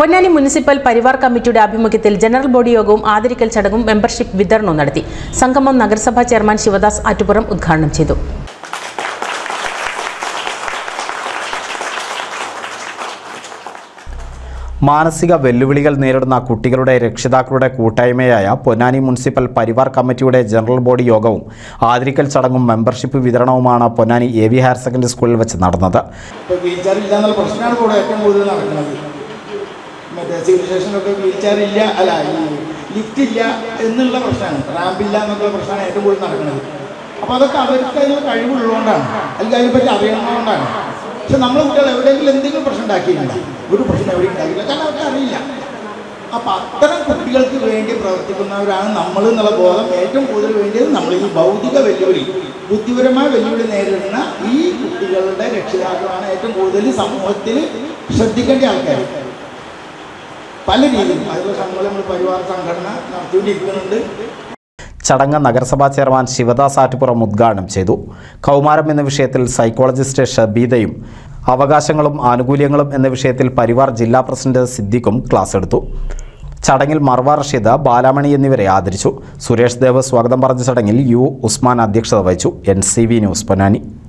Ponnani municipal Parivar കമ്മിറ്റിയുടെ ആഭിമുഖ്യത്തിൽ general body യോഗവും ആദരിക്കൽ ചടങ്ങും മെമ്പർഷിപ്പ് വിതരണവും നടത്തി സംഗമം നഗരസഭാ ചെയർമാൻ ശിവദാസ് ആറ്റുപുറം ഉദ്ഘാടനം ചെയ്തു മാനസിക വെല്ലുവിളികൾ നേരിടുന്ന കുട്ടികളുടെ രക്ഷിതാക്കളുടെ കൂട്ടായ്മയായ പൊന്നാനി മുനിസിപ്പൽ പരിവാർ കമ്മിറ്റിയുടെ ജനറൽ ബോഡി യോഗവും ആദരിക്കൽ ചടങ്ങും മെമ്പർഷിപ്പ് വിതരണവുമാണ് Ponnani A V higher secondary സ്കൂളിൽ വെച്ച് നടന്നത് ഇപ്പോൾ വീൽ ചെയർ ഇല്ല എന്നുള്ള പ്രശ്നമാണ് ഇവിടെ ഏറ്റവും കൂടുതൽ നടക്കുന്നത് മറ്റേ സിവിൽ സ്റ്റേഷനിലൊക്കെ വീൽ ചെയർ ഇല്ല അല്ല ഈ ലിഫ്റ്റ് ഇല്ല എന്നുള്ള പ്രശ്നമാണ് റാമ്പ് ഇല്ല എന്നുള്ള പ്രശ്നമാണ് ഏറ്റവും കൂടുതൽ നടക്കുന്നത് അപ്പോൾ അതൊക്കെ അവർക്ക് അതിന് കഴിവുള്ളതുകൊണ്ടാണ് അല്ലെങ്കിൽ അതിനെപ്പറ്റി അറിയുന്നതുകൊണ്ടാണ് പക്ഷെ നമ്മൾ കുട്ടികൾ എവിടെയെങ്കിലും എന്തെങ്കിലും പ്രശ്നം ഉണ്ടാക്കിയില്ല ഒരു പ്രശ്നം എവിടെയും ഉണ്ടാക്കില്ല കാരണം അവർക്ക് അറിയില്ല അപ്പം അത്തരം കുട്ടികൾക്ക് വേണ്ടി പ്രവർത്തിക്കുന്നവരാണ് നമ്മൾ എന്നുള്ള ബോധം ഏറ്റവും കൂടുതൽ വേണ്ടിയത് നമ്മൾ ഈ ഭൗതിക വെല്ലുവിളി ബുദ്ധിപരമായ വെല്ലുവിളി നേരിടുന്ന ഈ കുട്ടികളുടെ രക്ഷിതാക്കളാണ് ഏറ്റവും കൂടുതൽ സമൂഹത്തിൽ ശ്രദ്ധിക്കേണ്ട ആൾക്കാർ പല രീതിയിലും അതുപോലെ നമ്മൾ നമ്മൾ പരിവാർ സംഘടന നടത്തിക്കൊണ്ടിരിക്കുന്നുണ്ട് ചടങ്ങ് നഗരസഭാ ചെയർമാൻ ശിവദാസ് ആറ്റുപുറം ഉദ്ഘാടനം ചെയ്തു കൗമാരം എന്ന വിഷയത്തിൽ സൈക്കോളജിസ്റ്റ് ഷബീദയും അവകാശങ്ങളും ആനുകൂല്യങ്ങളും എന്ന വിഷയത്തിൽ പരിവാർ ജില്ലാ പ്രസിഡന്റ് സിദ്ദിഖും ക്ലാസ് എടുത്തു ചടങ്ങിൽ മർവ റഷീദ് ബാലാമണി എന്നിവരെ ആദരിച്ചു സുരേഷ് ദേവ് സ്വാഗതം പറഞ്ഞ ചടങ്ങിൽ യു ഉസ്മാൻ അധ്യക്ഷത വഹിച്ചു N C V news Ponnani